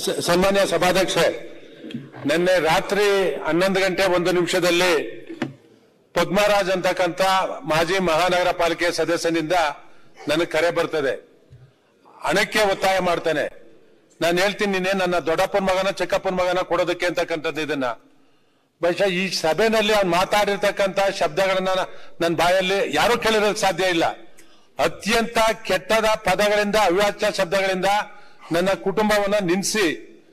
ಸ- ಸನ್ಮಾನ್ಯ ಸಭಾಧ್ಯಕ್ಷೆ ನಿನ್ನೆ ರಾತ್ರಿ ಹನ್ನೊಂದು ಗಂಟೆ ಒಂದು ನಿಮಿಷದಲ್ಲಿ ಪದ್ಮರಾಜ್ ಅಂತಕ್ಕಂಥ ಮಾಜಿ ಮಹಾನಗರ ಪಾಲಿಕೆ ಸದಸ್ಯನಿಂದ ನನಗೆ ಕರೆ ಬರ್ತದೆ ಹಣಕ್ಕೆ ಒತ್ತಾಯ ಮಾಡ್ತೇನೆ ನಾನು ಹೇಳ್ತೀನಿ ನೀನೇ ನನ್ನ ದೊಡ್ಡಪ್ಪನ ಮಗನ ಚಿಕ್ಕಪ್ಪನ ಮಗನ ಕೊಡೋದಕ್ಕೆ ಅಂತಕ್ಕಂಥದ್ದು ಇದನ್ನ ಬಹುಶಃ ಈ ಸಭೆಯಲ್ಲಿ ಅವ್ನು ಮಾತಾಡಿರ್ತಕ್ಕಂಥ ಶಬ್ದಗಳನ್ನ ನನ್ನ ಬಾಯಲ್ಲಿ ಯಾರೂ ಕೇಳಿರೋದಕ್ಕೆ ಸಾಧ್ಯ ಇಲ್ಲ ಅತ್ಯಂತ ಕೆಟ್ಟದ ಪದಗಳಿಂದ ಅವ್ಯಾಚ್ಯ ಶಬ್ದಗಳಿಂದ ನನ್ನ ಕುಟುಂಬವನ್ನ ನಿನ್ಸಿ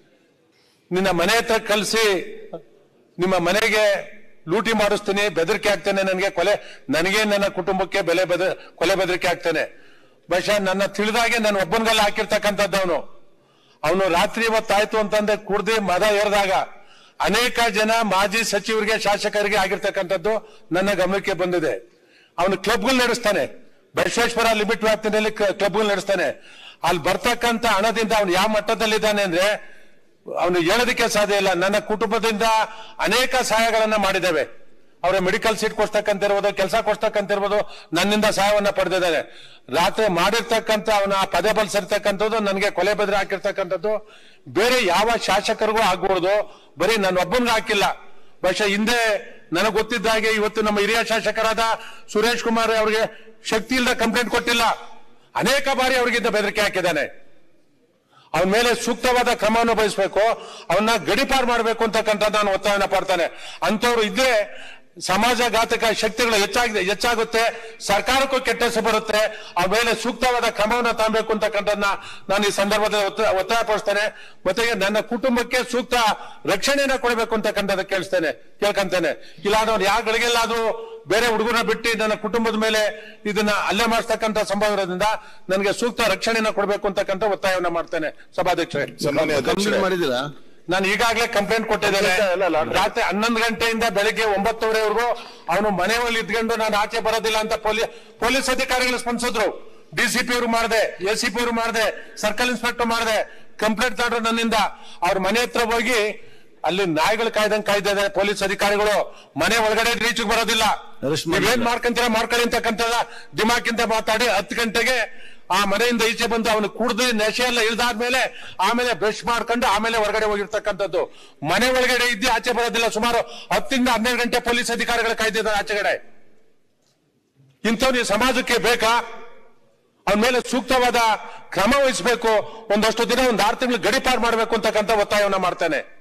ನಿನ್ನ ಮನೆ ಹತ್ರ ಕಳಿಸಿ ನಿಮ್ಮ ಮನೆಗೆ ಲೂಟಿ ಮಾಡಿಸ್ತೀನಿ ಬೆದರಿಕೆ ಆಗ್ತೇನೆ ನನಗೆ ಕೊಲೆ ನನಗೆ ನನ್ನ ಕುಟುಂಬಕ್ಕೆ ಬೆಲೆ ಬೆದ ಕೊಲೆ ಬೆದರಿಕೆ ಆಗ್ತೇನೆ ಬಹುಶಃ ನನ್ನ ತಿಳಿದಾಗೆ ನನ್ನ ಒಬ್ಬನಿಗೆಲ್ಲ ಹಾಕಿರ್ತಕ್ಕಂಥದ್ದು ಅವನು ಅವನು ರಾತ್ರಿ ಹೊತ್ತಾಯ್ತು ಅಂತಂದ್ರೆ ಕುಡ್ದು ಮದ ಏರಿದಾಗ ಅನೇಕ ಜನ ಮಾಜಿ ಸಚಿವರಿಗೆ ಶಾಸಕರಿಗೆ ಆಗಿರ್ತಕ್ಕಂಥದ್ದು ನನ್ನ ಗಮನಕ್ಕೆ ಬಂದಿದೆ ಅವನು ಕ್ಲಬ್ಗಳು ನಡೆಸ್ತಾನೆ ಬಸವೇಶ್ವರ ಲಿಮಿಟ್ ವ್ಯಾಪ್ತಿನಲ್ಲಿ ಕ್ಲಬ್ಗಳು ನಡೆಸ್ತಾನೆ ಅಲ್ಲಿ ಬರ್ತಕ್ಕಂಥ ಹಣದಿಂದ ಅವನು ಯಾವ ಮಟ್ಟದಲ್ಲಿದ್ದಾನೆ ಅಂದ್ರೆ ಅವನು ಹೇಳೋದಕ್ಕೆ ಸಾಧ್ಯ ಇಲ್ಲ ನನ್ನ ಕುಟುಂಬದಿಂದ ಅನೇಕ ಸಹಾಯಗಳನ್ನ ಮಾಡಿದ್ದೇವೆ ಅವರ ಮೆಡಿಕಲ್ ಸೀಟ್ ಕೊಡ್ತಕ್ಕಂತಿರ್ಬೋದು ಕೆಲಸ ಕೊಡ್ತಕ್ಕಂತಿರ್ಬೋದು ನನ್ನಿಂದ ಸಹಾಯವನ್ನ ಪಡೆದಿದ್ದಾರೆ ರಾತ್ರಿ ಮಾಡಿರ್ತಕ್ಕಂಥ ಅವನ ಪದೇ ಬಲ್ಸಿರ್ತಕ್ಕಂಥದ್ದು ನನಗೆ ಕೊಲೆ ಬೆದರಿ ಹಾಕಿರ್ತಕ್ಕಂಥದ್ದು ಬೇರೆ ಯಾವ ಶಾಸಕರಿಗೂ ಆಗ್ಬಾರ್ದು ಬರೀ ನನ್ನ ಒಬ್ಬನಿಗೆ ಹಾಕಿಲ್ಲ ಬಹುಶಃ ಹಿಂದೆ ನನಗೆ ಗೊತ್ತಿದ್ದ ಹಾಗೆ ಇವತ್ತು ನಮ್ಮ ಹಿರಿಯ ಶಾಸಕರಾದ ಸುರೇಶ್ ಕುಮಾರ್ ಅವರಿಗೆ ಶಕ್ತಿ ಇಲ್ಲದ ಕಂಪ್ಲೇಂಟ್ ಕೊಟ್ಟಿಲ್ಲ ಅನೇಕ ಬಾರಿ ಅವರಿಗಿಂತ ಬೆದರಿಕೆ ಹಾಕಿದ್ದಾನೆ ಅವನ ಮೇಲೆ ಸೂಕ್ತವಾದ ಕ್ರಮವನ್ನು ವಹಿಸಬೇಕು ಅವನ್ನ ಗಡಿಪಾರು ಮಾಡಬೇಕು ಅಂತಕ್ಕಂಥ ನಾನು ಒತ್ತಾಯನ ಪಡ್ತಾನೆ ಅಂತವ್ರು ಇದ್ರೆ ಸಮಾಜಘಾತಕ ಶಕ್ತಿಗಳು ಹೆಚ್ಚಾಗಿದೆ ಹೆಚ್ಚಾಗುತ್ತೆ ಸರ್ಕಾರಕ್ಕೂ ಕೆಟ್ಟ ಹೆಸರು ಬರುತ್ತೆ ಆ ಮೇಲೆ ಸೂಕ್ತವಾದ ಕ್ರಮವನ್ನು ತಗೊಬೇಕು ಅಂತಕ್ಕಂಥದ್ದನ್ನ ನಾನು ಈ ಸಂದರ್ಭದಲ್ಲಿ ಒತ್ತ- ಒತ್ತಾಯ ಪಡಿಸ್ತೇನೆ ಮತ್ತೆ ನನ್ನ ಕುಟುಂಬಕ್ಕೆ ಸೂಕ್ತ ರಕ್ಷಣೆಯನ್ನ ಕೊಡಬೇಕು ಅಂತಕ್ಕಂಥದ್ದು ಕೇಳಿಸ್ತೇನೆ ಕೇಳ್ಕೊಂತೇನೆ ಇಲ್ಲಾಂದ್ರೆ ಯಾವ ಗಳಿಗೆಲ್ಲಾದ್ರೂ ಬೇರೆ ಹುಡುಗನ ಬಿಟ್ಟು ನನ್ನ ಕುಟುಂಬದ ಮೇಲೆ ಇದನ್ನ ಅಲ್ಲೇ ಮಾಡಿಸ್ತಕ್ಕಂಥ ಸಂಭವ ಇರೋದ್ರಿಂದ ನನಗೆ ಸೂಕ್ತ ರಕ್ಷಣೆಯನ್ನ ಕೊಡಬೇಕು ಅಂತಕ್ಕಂಥ ಒತ್ತಾಯವನ್ನ ಮಾಡ್ತೇನೆ ಸಭಾಧ್ಯಕ್ಷರೇ ಸನ್ಮಾನ್ಯ ಅಧ್ಯಕ್ಷರೇ ಮಾಡಿದಿರಾ ನಾನು ಈಗಾಗಲೇ ಕಂಪ್ಲೇಂಟ್ ಕೊಟ್ಟಿದ್ದೇನೆ ರಾತ್ರಿ ಹನ್ನೊಂದು ಗಂಟೆಯಿಂದ ಬೆಳಿಗ್ಗೆ ಒಂಬತ್ತುವರೆವರೆಗೂ ಅವನು ಮನೆ ಒಳಗೆ ಇದ್ಕೊಂಡು ನಾನು ಆಚೆ ಬರೋದಿಲ್ಲ ಅಂತ ಪೊಲೀಸ್ ಪೊಲೀಸ್ ಅಧಿಕಾರಿಗಳು ಸ್ಪಂದಿಸಿದ್ರು ಡಿಸಿಪಿ ಅವರು ಮಾಡಿದೆ ಎಸಿಪಿ ಅವರು ಮಾಡಿದೆ ಸರ್ಕಲ್ ಇನ್ಸ್ಪೆಕ್ಟರ್ ಮಾಡಿದೆ ಕಂಪ್ಲೇಂಟ್ ತಗೊಂಡ್ರು ನನ್ನಿಂದ ಅವ್ರ ಮನೆ ಹತ್ರ ಹೋಗಿ ಅಲ್ಲಿ ನಾಯಿಗಳು ಕಾಯ್ದಂಗ್ ಕಾಯ್ತಾ ಇದ್ದಾರೆ ಪೊಲೀಸ್ ಅಧಿಕಾರಿಗಳು ಮನೆ ಒಳಗಡೆ ರೀಚ್ ಬರೋದಿಲ್ಲ Arrest ಮಾಡಿದ್ದಾರೆ. ನೀವೇನ್ ಮಾಡ್ಕೊಂತೀರ ಮಾಡ್ಕೊಳ್ಳಿ ಅಂತಕ್ಕಂಥ ದಿಮಾಕಿಂದ ಮಾತಾಡಿ ಹತ್ತು ಗಂಟೆಗೆ ಆ ಮನೆಯಿಂದ ಈಚೆ ಬಂದು ಅವನು ಕುಡ್ದು ನೆಶೆ ಎಲ್ಲ ಇಳ್ದಾದ್ಮೇಲೆ ಆಮೇಲೆ ಬ್ರಷ್ ಮಾಡ್ಕೊಂಡು ಆಮೇಲೆ ಹೊರಗಡೆ ಹೋಗಿರ್ತಕ್ಕಂಥದ್ದು ಮನೆ ಒಳಗಡೆ ಇದ್ದು ಆಚೆ ಬರೋದಿಲ್ಲ ಸುಮಾರು ಹತ್ತರಿಂದ ಹನ್ನೆರಡು ಗಂಟೆ ಪೊಲೀಸ್ ಅಧಿಕಾರಿಗಳು ಕಾಯ್ದಿದ್ದಾರೆ ಆಚೆಗಡೆ ಇಂಥವ್ರು ಈ ಸಮಾಜಕ್ಕೆ ಬೇಕಾ ಅವನ ಮೇಲೆ ಸೂಕ್ತವಾದ ಕ್ರಮ ವಹಿಸಬೇಕು ಒಂದಷ್ಟು ದಿನ ಒಂದು ಆರು ತಿಂಗಳು ಗಡಿಪಾರು ಮಾಡಬೇಕು ಅಂತಕ್ಕಂಥ ಒತ್ತಾಯವನ್ನ ಮಾಡ್ತಾನೆ